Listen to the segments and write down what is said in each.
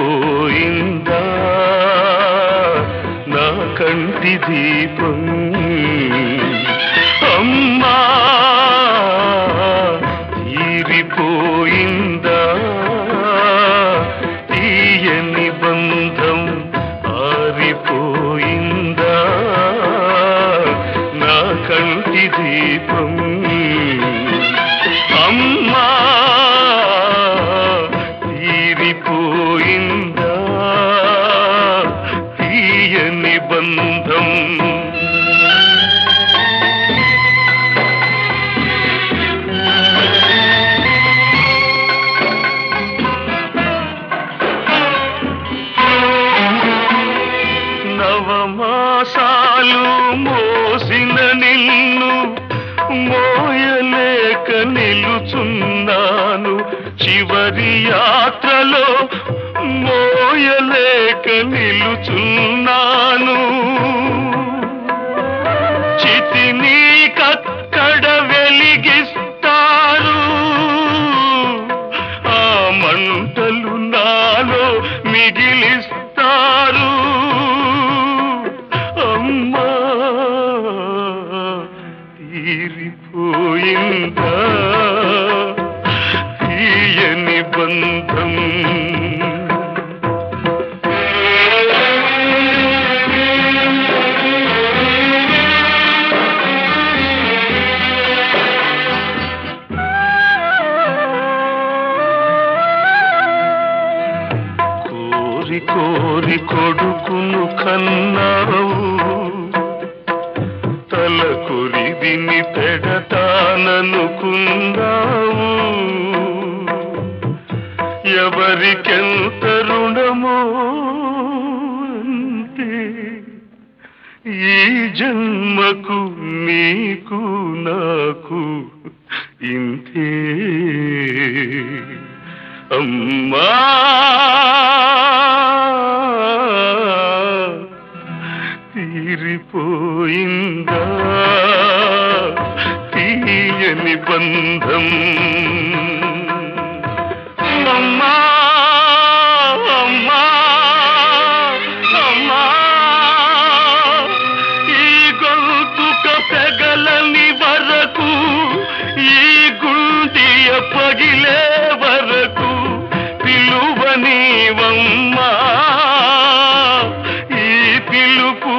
తీరిపోయిందా నా కంటి దీపం అమ్మా తీరిపోయిందా తీయని బంధం ఆరిపోయిందా నా కంటి దీపం అమ్మా తీరిపోయిందా తీయని బంధం నవమాసాలు మోసిన నిన్ను మోయలేక నిలుచున్నాను చివరి యాత్రలో మోయలేక నిలుచున్నాను చితిని కక్కడ వెలిగిస్తారు ఆ మంటలు నాలో మిగిలిస్తారు అమ్మా తీరిపోయిందా తీయని బంధం కోరి కోరి కొడుకును కన్నావు తల కొరిదిని పెడతాననుకున్నావు ఎవరికెంత రుణమో అంతే ఈ జన్మకు నీకు నాకు ఇంతే అమ్మా తీరిపోయిందా తీయని బంధం అమ్మా అమ్మా అమ్మా ఈ గొంతుక పెగలని వరకు ఈ గుండియ పగిలే వరకు పిలువనీవమ్మా ఈ పిలుపు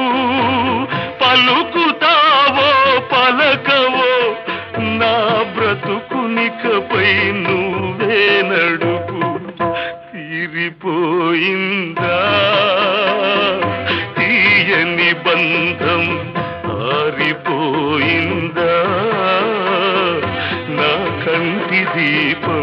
పలుకుతావో పలకవో నా బ్రతుకునికపై నువ్వే నడుపు తీరిపోయిందా తీయని బంధం ఆరిపోయిందా నా కంటి దీపం